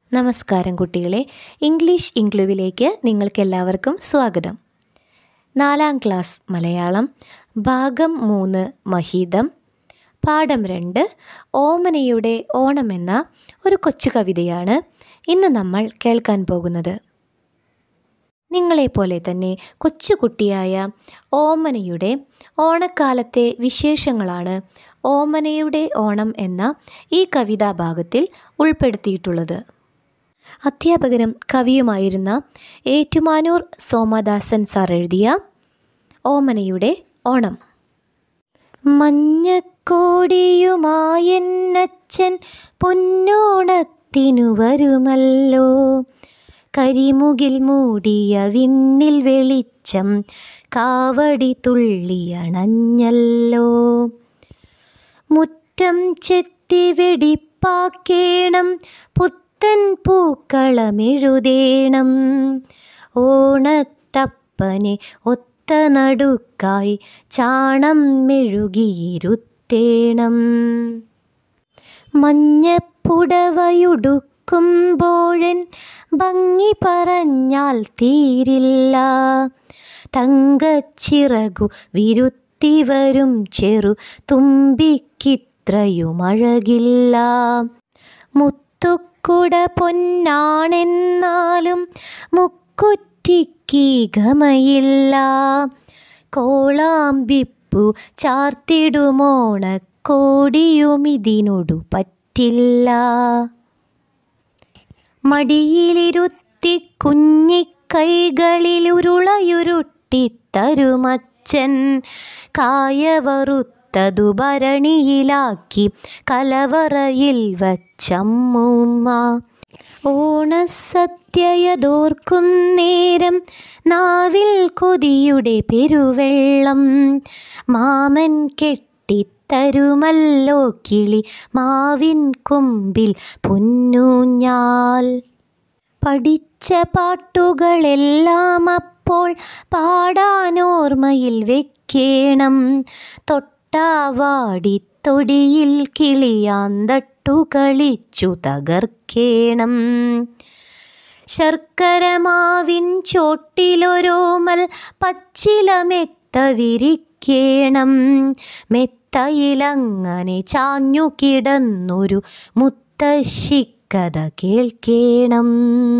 നമസ്കാരം കുട്ടികളെ ഇംഗ്ലീഷ് ഇംഗ്ലുവിലേക്ക് നിങ്ങൾക്കെല്ലാവർക്കും സ്വാഗതം നാലാം ക്ലാസ് മലയാളം ഭാഗം മൂന്ന് മഹീതം പാഠം രണ്ട് ഓമനയുടെ ഓണം എന്ന ഒരു കൊച്ചു കവിതയാണ് ഇന്ന് നമ്മൾ കേൾക്കാൻ പോകുന്നത് നിങ്ങളെപ്പോലെ തന്നെ കൊച്ചുകുട്ടിയായ ഓമനയുടെ ഓണക്കാലത്തെ വിശേഷങ്ങളാണ് ഓമനയുടെ ഓണം എന്ന ഈ കവിതാഭാഗത്തിൽ ഉൾപ്പെടുത്തിയിട്ടുള്ളത് അധ്യാപകനും കവിയുമായിരുന്ന ഏറ്റുമാനൂർ സോമദാസൻ സാർ എഴുതിയ ഓമനയുടെ ഓണം മഞ്ഞക്കോടിയുമായെന്നച്ഛൻ പൊന്നോണത്തിനു വരുമല്ലോ കരിമുകിൽ മൂടിയ വിണ്ണിൽ വെളിച്ചം കാവടി തുള്ളിയണഞ്ഞല്ലോ മുറ്റം ചെത്തി വെടിപ്പാക്കേണം പുത്തൻ പൂക്കളമെഴുതേണം ഓണത്തപ്പനെ ഒത്ത നടുക്കായി ചാണം മെഴുകിയിരുത്തേണം മഞ്ഞപ്പുടവയുടുക്കുമ്പോഴൻ ഭംഗി പറഞ്ഞാൽ തീരില്ല തങ്കച്ചിറകു വിരുത്തി വരും ചെറു തുമ്പിക്കിത്രയുമഴകില്ല മുത്തുക്കുട പൊന്നാണെന്നാലും മുക്കുറ്റിക്ക് ഗമയില്ല കോളാമ്പിപ്പു ചാർത്തിടുമോണക്കോടിയുമിതിനോടു പറ്റില്ല മടിയിലിരുത്തി കുഞ്ഞിക്കൈകളിൽ ഉരുളയുരുട്ടിത്തരുമച്ചൻ കായവറുത്തതു ഭരണിയിലാക്കി കലവറയിൽ വച്ചമ്മൂമ്മ ഓണസദ്യയതോർക്കുന്നേരം നാവിൽ കൊതിയുടെ പെരുവെള്ളം മാമൻ കെട്ടിത്തരുമല്ലോ കിളി മാവിൻ കൊമ്പിൽ പൊന്നൂഞ്ഞാൽ പഠിച്ച പാട്ടുകളെല്ലാം അപ്പോൾ പാടാനോർമ്മയിൽ വെക്കേണം തൊട്ടാവാടിത്തൊടിയിൽ കിളിയാന്തട്ടു കളിച്ചു തകർക്കേണം ശർക്കരമാവിൻ ചോട്ടിലൊരോമൽ പച്ചില മെത്ത വിരിക്കേണം മെത്തയിലങ്ങനെ ചാഞ്ഞു കിടന്നൊരു മുത്തശ്ശിക്കഥ കേൾക്കേണം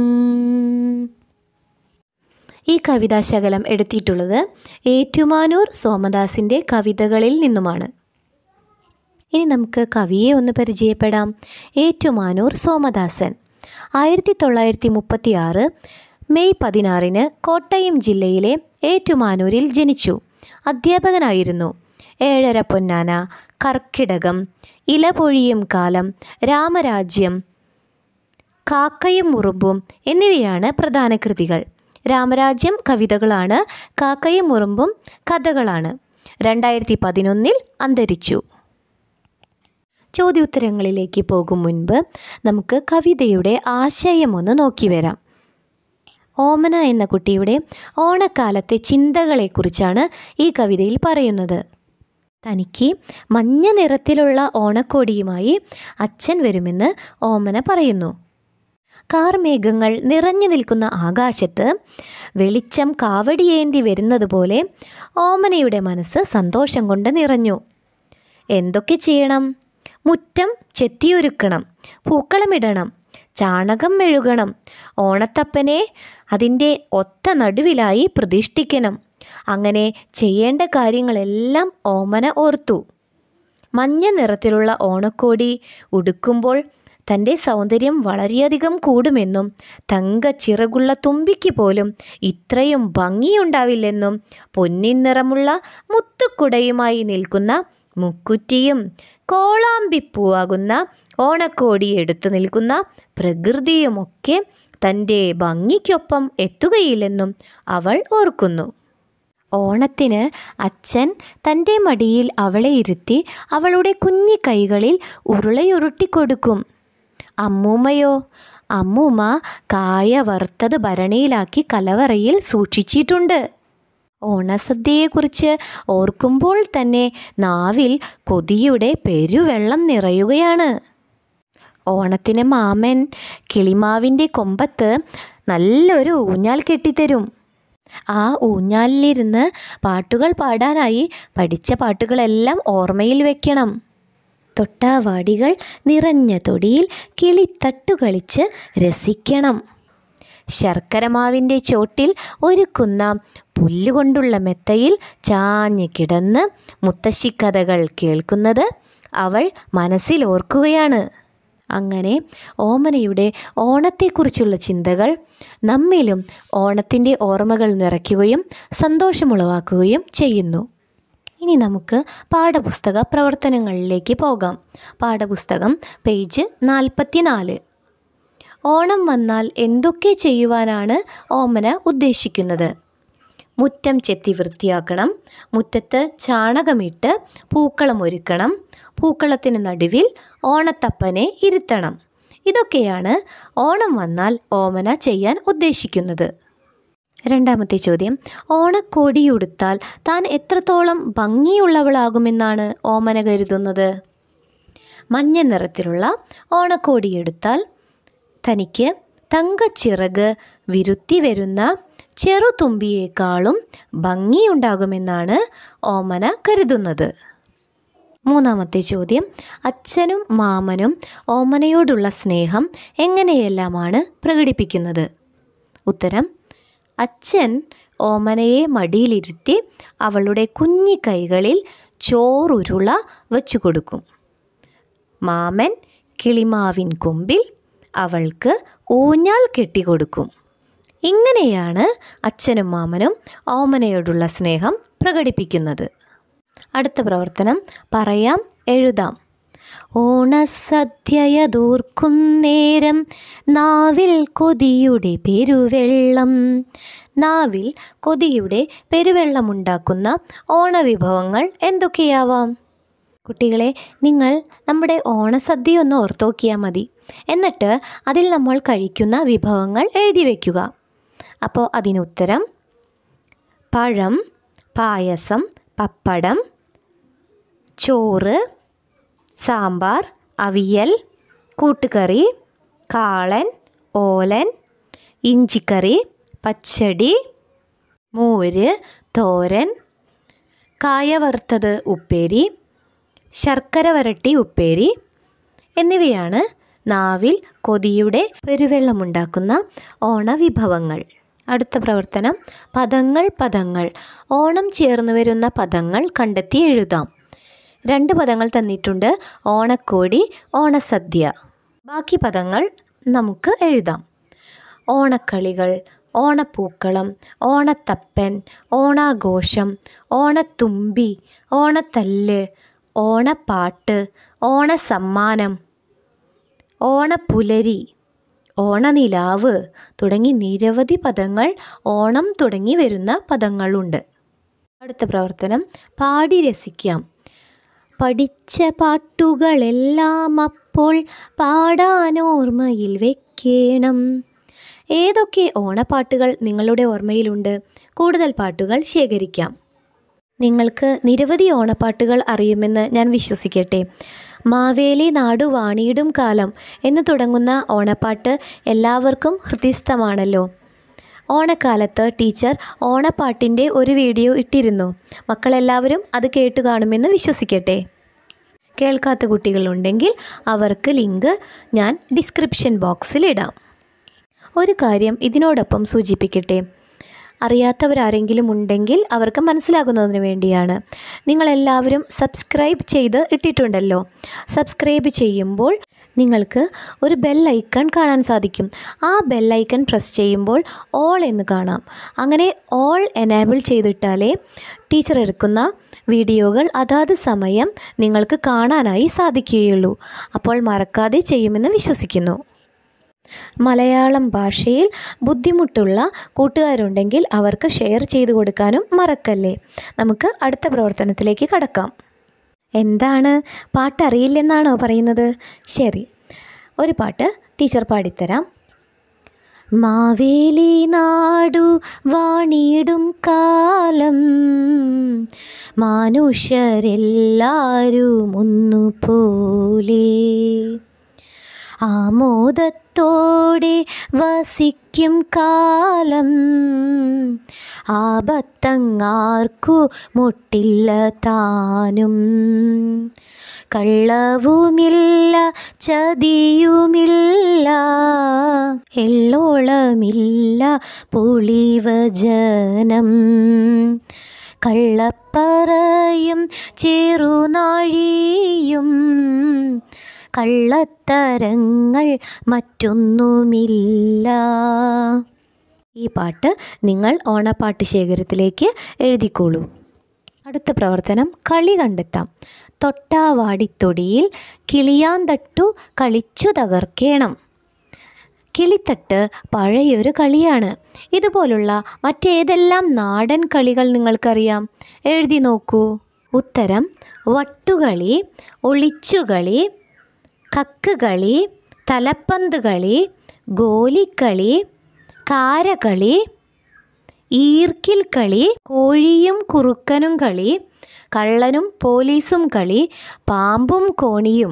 ഈ കവിതാശകലം എടുത്തിട്ടുള്ളത് ഏറ്റുമാനൂർ സോമദാസിൻ്റെ കവിതകളിൽ നിന്നുമാണ് ഇനി നമുക്ക് കവിയെ ഒന്ന് പരിചയപ്പെടാം ഏറ്റുമാനൂർ സോമദാസൻ ആയിരത്തി തൊള്ളായിരത്തി മുപ്പത്തി ആറ് മെയ് പതിനാറിന് കോട്ടയം ജില്ലയിലെ ഏറ്റുമാനൂരിൽ ജനിച്ചു അധ്യാപകനായിരുന്നു ഏഴര പൊന്നാന കർക്കിടകം ഇലപൊഴിയും കാലം രാമരാജ്യം കാക്കയും മുറുമ്പും എന്നിവയാണ് പ്രധാന കൃതികൾ രാമരാജ്യം കവിതകളാണ് കാക്കയും മുറുമ്പും കഥകളാണ് രണ്ടായിരത്തി പതിനൊന്നിൽ അന്തരിച്ചു ചോദ്യോത്തരങ്ങളിലേക്ക് പോകും മുൻപ് നമുക്ക് കവിതയുടെ ആശയം ഒന്ന് നോക്കി വരാം ഓമന എന്ന കുട്ടിയുടെ ഓണക്കാലത്തെ ചിന്തകളെക്കുറിച്ചാണ് ഈ കവിതയിൽ പറയുന്നത് തനിക്ക് മഞ്ഞ നിറത്തിലുള്ള ഓണക്കോടിയുമായി അച്ഛൻ വരുമെന്ന് ഓമന പറയുന്നു കാർമേഘങ്ങൾ നിറഞ്ഞു നിൽക്കുന്ന ആകാശത്ത് വെളിച്ചം കാവടിയേന്തി വരുന്നത് പോലെ ഓമനയുടെ മനസ്സ് സന്തോഷം കൊണ്ട് നിറഞ്ഞു എന്തൊക്കെ ചെയ്യണം മുറ്റം ചെത്തിയൊരുക്കണം പൂക്കളമിടണം ചാണകം മെഴുകണം ഓണത്തപ്പനെ അതിൻ്റെ ഒത്ത നടുവിലായി പ്രതിഷ്ഠിക്കണം അങ്ങനെ ചെയ്യേണ്ട കാര്യങ്ങളെല്ലാം ഓമന ഓർത്തു മഞ്ഞ നിറത്തിലുള്ള ഓണക്കോടി ഉടുക്കുമ്പോൾ തൻ്റെ സൗന്ദര്യം വളരെയധികം കൂടുമെന്നും തങ്ക ചിറകുള്ള തുമ്പിക്ക് പോലും ഇത്രയും ഭംഗിയുണ്ടാവില്ലെന്നും പൊന്നിൻ നിറമുള്ള മുത്തുക്കുടയുമായി നിൽക്കുന്ന മുക്കുറ്റിയും കോളാമ്പിപ്പൂവാകുന്ന ഓണക്കോടി എടുത്തു നിൽക്കുന്ന പ്രകൃതിയുമൊക്കെ തൻ്റെ ഭംഗിക്കൊപ്പം എത്തുകയില്ലെന്നും അവൾ ഓർക്കുന്നു ഓണത്തിന് അച്ഛൻ തൻ്റെ മടിയിൽ അവളെ ഇരുത്തി അവളുടെ കുഞ്ഞി കൈകളിൽ ഉരുളയുരുട്ടിക്കൊടുക്കും അമ്മൂമ്മയോ അമ്മൂമ്മ കായ വറുത്തത് ഭരണിയിലാക്കി കലവറയിൽ സൂക്ഷിച്ചിട്ടുണ്ട് ഓണസദ്യയെക്കുറിച്ച് ഓർക്കുമ്പോൾ തന്നെ നാവിൽ കൊതിയുടെ പെരുവെള്ളം നിറയുകയാണ് ഓണത്തിന് മാമൻ കിളിമാവിൻ്റെ കൊമ്പത്ത് നല്ലൊരു ഊഞ്ഞാൽ കെട്ടിത്തരും ആ ഊഞ്ഞാലിലിരുന്ന് പാട്ടുകൾ പാടാനായി പഠിച്ച പാട്ടുകളെല്ലാം ഓർമ്മയിൽ വെക്കണം തൊട്ടാവാടികൾ നിറഞ്ഞ തൊടിയിൽ കിളിത്തട്ടു കളിച്ച് രസിക്കണം ശർക്കരമാവിൻ്റെ ചോട്ടിൽ ഒരുക്കുന്ന പുല്ലുകൊണ്ടുള്ള മെത്തയിൽ ചാഞ്ഞ് കിടന്ന് മുത്തശ്ശിക്കഥകൾ കേൾക്കുന്നത് അവൾ മനസ്സിൽ ഓർക്കുകയാണ് അങ്ങനെ ഓമനയുടെ ഓണത്തെക്കുറിച്ചുള്ള ചിന്തകൾ നമ്മിലും ഓണത്തിൻ്റെ ഓർമ്മകൾ നിറയ്ക്കുകയും സന്തോഷമുളവാക്കുകയും ചെയ്യുന്നു ഇനി നമുക്ക് പാഠപുസ്തക പ്രവർത്തനങ്ങളിലേക്ക് പോകാം പാഠപുസ്തകം പേജ് നാൽപ്പത്തിനാല് ഓണം വന്നാൽ എന്തൊക്കെ ചെയ്യുവാനാണ് ഓമന ഉദ്ദേശിക്കുന്നത് മുറ്റം ചെത്തി വൃത്തിയാക്കണം മുറ്റത്ത് ചാണകമിട്ട് പൂക്കളം ഒരുക്കണം പൂക്കളത്തിന് നടുവിൽ ഓണത്തപ്പനെ ഇരുത്തണം ഇതൊക്കെയാണ് ഓണം വന്നാൽ ഓമന ചെയ്യാൻ ഉദ്ദേശിക്കുന്നത് രണ്ടാമത്തെ ചോദ്യം ഓണക്കോടിയുടുത്താൽ താൻ എത്രത്തോളം ഭംഗിയുള്ളവളാകുമെന്നാണ് ഓമന കരുതുന്നത് മഞ്ഞ നിറത്തിലുള്ള ഓണക്കോടിയെടുത്താൽ തനിക്ക് തങ്കച്ചിറക് വിരുത്തി വരുന്ന ചെറുതുമ്പിയേക്കാളും ഭംഗിയുണ്ടാകുമെന്നാണ് ഓമന കരുതുന്നത് മൂന്നാമത്തെ ചോദ്യം അച്ഛനും മാമനും ഓമനയോടുള്ള സ്നേഹം എങ്ങനെയെല്ലാമാണ് പ്രകടിപ്പിക്കുന്നത് ഉത്തരം അച്ഛൻ ഓമനയെ മടിയിലിരുത്തി അവളുടെ കുഞ്ഞി കൈകളിൽ ചോറുരുള വച്ചു കൊടുക്കും മാമൻ കിളിമാവിൻ കൊമ്പിൽ അവൾക്ക് ഊഞ്ഞാൽ കെട്ടിക്കൊടുക്കും ഇങ്ങനെയാണ് അച്ഛനും മാമനും ഓമനയോടുള്ള സ്നേഹം പ്രകടിപ്പിക്കുന്നത് അടുത്ത പ്രവർത്തനം പറയാം എഴുതാം ഓണസദ്യയതൂർക്കുന്നേരം നാവിൽ കൊതിയുടെ പെരുവെള്ളം നാവിൽ കൊതിയുടെ പെരുവെള്ളമുണ്ടാക്കുന്ന ഓണവിഭവങ്ങൾ എന്തൊക്കെയാവാം കുട്ടികളെ നിങ്ങൾ നമ്മുടെ ഓണസദ്യ ഒന്ന് ഓർത്തോക്കിയാൽ മതി എന്നിട്ട് അതിൽ നമ്മൾ കഴിക്കുന്ന വിഭവങ്ങൾ എഴുതി വയ്ക്കുക അപ്പോൾ അതിനുത്തരം പഴം പായസം പപ്പടം ചോറ് സാമ്പാർ അവിയൽ കൂട്ടുകറി കാളൻ ഓലൻ ഇഞ്ചിക്കറി പച്ചടി മോര് തോരൻ കായ വറുത്തത് ഉപ്പേരി ശർക്കര വരട്ടി ഉപ്പേരി എന്നിവയാണ് നാവിൽ കൊതിയുടെ പെരുവെള്ളമുണ്ടാക്കുന്ന ഓണവിഭവങ്ങൾ അടുത്ത പ്രവർത്തനം പദങ്ങൾ പദങ്ങൾ ഓണം ചേർന്ന് വരുന്ന പദങ്ങൾ കണ്ടെത്തി എഴുതാം രണ്ട് പദങ്ങൾ തന്നിട്ടുണ്ട് ഓണക്കോടി ഓണസദ്യ ബാക്കി പദങ്ങൾ നമുക്ക് എഴുതാം ഓണക്കളികൾ ഓണപ്പൂക്കളം ഓണത്തപ്പൻ ഓണാഘോഷം ഓണത്തുമ്പി ഓണത്തല്ല് ഓണപ്പാട്ട് ഓണസമ്മാനം ഓണപ്പുലരി ഓണനിലാവ് തുടങ്ങി നിരവധി പദങ്ങൾ ഓണം തുടങ്ങി വരുന്ന പദങ്ങളുണ്ട് അടുത്ത പ്രവർത്തനം പാടി രസിക്കാം പഠിച്ച പാട്ടുകളെല്ലാം അപ്പോൾ പാടാനോർമ്മയിൽ വെക്കണം ഏതൊക്കെ ഓണപ്പാട്ടുകൾ നിങ്ങളുടെ ഓർമ്മയിലുണ്ട് കൂടുതൽ പാട്ടുകൾ ശേഖരിക്കാം നിങ്ങൾക്ക് നിരവധി ഓണപ്പാട്ടുകൾ അറിയുമെന്ന് ഞാൻ വിശ്വസിക്കട്ടെ മാവേലി നാടു വാണിയിടും കാലം എന്ന് തുടങ്ങുന്ന ഓണപ്പാട്ട് എല്ലാവർക്കും ഹൃദയസ്ഥമാണല്ലോ ഓണക്കാലത്ത് ടീച്ചർ ഓണപ്പാട്ടിൻ്റെ ഒരു വീഡിയോ ഇട്ടിരുന്നു മക്കളെല്ലാവരും അത് കേട്ടു കാണുമെന്ന് വിശ്വസിക്കട്ടെ കേൾക്കാത്ത കുട്ടികളുണ്ടെങ്കിൽ അവർക്ക് ലിങ്ക് ഞാൻ ഡിസ്ക്രിപ്ഷൻ ബോക്സിൽ ഇടാം ഒരു കാര്യം ഇതിനോടൊപ്പം സൂചിപ്പിക്കട്ടെ അറിയാത്തവരാരെങ്കിലും ഉണ്ടെങ്കിൽ അവർക്ക് മനസ്സിലാകുന്നതിന് വേണ്ടിയാണ് നിങ്ങളെല്ലാവരും സബ്സ്ക്രൈബ് ചെയ്ത് ഇട്ടിട്ടുണ്ടല്ലോ സബ്സ്ക്രൈബ് ചെയ്യുമ്പോൾ നിങ്ങൾക്ക് ഒരു ബെൽ ഐക്കൺ കാണാൻ സാധിക്കും ആ ബെൽ ഐക്കൺ പ്രസ് ചെയ്യുമ്പോൾ ഓൾ എന്ന് കാണാം അങ്ങനെ ഓൾ എനേബിൾ ചെയ്തിട്ടാലേ ടീച്ചർ എടുക്കുന്ന വീഡിയോകൾ അതാത് സമയം നിങ്ങൾക്ക് കാണാനായി സാധിക്കുകയുള്ളൂ അപ്പോൾ മറക്കാതെ ചെയ്യുമെന്ന് വിശ്വസിക്കുന്നു മലയാളം ഭാഷയിൽ ബുദ്ധിമുട്ടുള്ള കൂട്ടുകാരുണ്ടെങ്കിൽ അവർക്ക് ഷെയർ ചെയ്തു കൊടുക്കാനും മറക്കല്ലേ നമുക്ക് അടുത്ത പ്രവർത്തനത്തിലേക്ക് കടക്കാം എന്താണ് പാട്ടറിയില്ലെന്നാണോ പറയുന്നത് ശരി ഒരു പാട്ട് ടീച്ചർ പാടിത്തരാം മാവേലി നാടു വാണിടും കാലം മനുഷ്യരെല്ലാരും ഒന്നുപോലെ ആമോദത്തോടെ വസിക്കും കാലം ആപത്തങ്ങാർക്കു മുട്ടില്ല താനും കള്ളവുമില്ല ചതിയുമില്ല എള്ളോളമില്ല പുളിവജനം കള്ളപ്പറയും ചെറുനാഴിയും കള്ളത്തരങ്ങൾ മറ്റൊന്നുമില്ല ഈ പാട്ട് നിങ്ങൾ ഓണപ്പാട്ട് ശേഖരത്തിലേക്ക് എഴുതിക്കോളൂ അടുത്ത പ്രവർത്തനം കളി കണ്ടെത്താം തൊട്ടാവാടിത്തൊടിയിൽ കിളിയാന്തട്ടു കളിച്ചു തകർക്കേണം കിളിത്തട്ട് പഴയൊരു കളിയാണ് ഇതുപോലുള്ള മറ്റേതെല്ലാം നാടൻ കളികൾ നിങ്ങൾക്കറിയാം എഴുതി നോക്കൂ ഉത്തരം വട്ടുകളി ഒളിച്ചുകളി കക്കുകളി തലപ്പന്ത് കളി ഗോലിക്കളി കാരകളി ഈർക്കിൽ കളി കോഴിയും കുറുക്കനും കളി കള്ളനും പോലീസും കളി പാമ്പും കോണിയും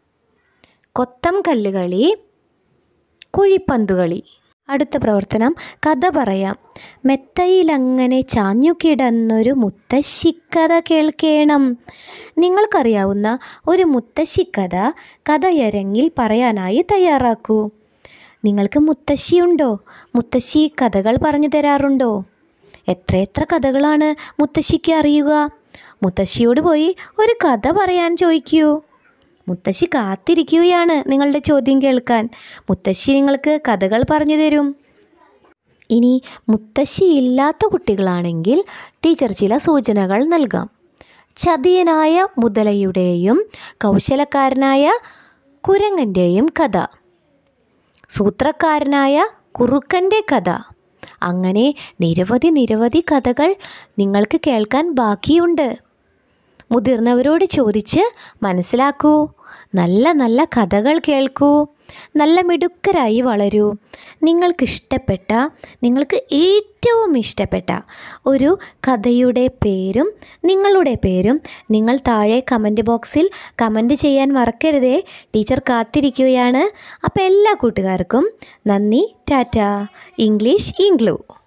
കൊത്തം കല്ലുകളി കുഴിപ്പന്തുകളി അടുത്ത പ്രവർത്തനം കഥ പറയാം മെത്തയിലങ്ങനെ ചാഞ്ഞു കിടന്നൊരു മുത്തശ്ശിക്കഥ കേൾക്കേണം നിങ്ങൾക്കറിയാവുന്ന ഒരു മുത്തശ്ശിക്കഥ കഥയരങ്ങിൽ പറയാനായി തയ്യാറാക്കൂ നിങ്ങൾക്ക് മുത്തശ്ശിയുണ്ടോ മുത്തശ്ശി കഥകൾ പറഞ്ഞു തരാറുണ്ടോ എത്രയെത്ര കഥകളാണ് മുത്തശ്ശിക്ക് അറിയുക മുത്തശ്ശിയോട് പോയി ഒരു കഥ പറയാൻ ചോദിക്കൂ മുത്തശ്ശി കാത്തിരിക്കുകയാണ് നിങ്ങളുടെ ചോദ്യം കേൾക്കാൻ മുത്തശ്ശി നിങ്ങൾക്ക് കഥകൾ പറഞ്ഞു തരും ഇനി മുത്തശ്ശി ഇല്ലാത്ത കുട്ടികളാണെങ്കിൽ ടീച്ചർ ചില സൂചനകൾ നൽകാം ചതിയനായ മുതലയുടെയും കൗശലക്കാരനായ കുരങ്ങൻ്റെയും കഥ സൂത്രക്കാരനായ കുറുക്കൻ്റെ കഥ അങ്ങനെ നിരവധി നിരവധി കഥകൾ നിങ്ങൾക്ക് കേൾക്കാൻ ബാക്കിയുണ്ട് മുതിർന്നവരോട് ചോദിച്ച് മനസ്സിലാക്കൂ നല്ല നല്ല കഥകൾ കേൾക്കൂ നല്ല മിടുക്കരായി വളരൂ നിങ്ങൾക്കിഷ്ടപ്പെട്ട നിങ്ങൾക്ക് ഏറ്റവും ഇഷ്ടപ്പെട്ട ഒരു കഥയുടെ പേരും നിങ്ങളുടെ പേരും നിങ്ങൾ താഴെ കമൻറ്റ് ബോക്സിൽ കമൻറ്റ് ചെയ്യാൻ മറക്കരുതേ ടീച്ചർ കാത്തിരിക്കുകയാണ് അപ്പോൾ എല്ലാ കൂട്ടുകാർക്കും നന്ദി ടാറ്റ ഇംഗ്ലീഷ് ഇംഗ്ലൂ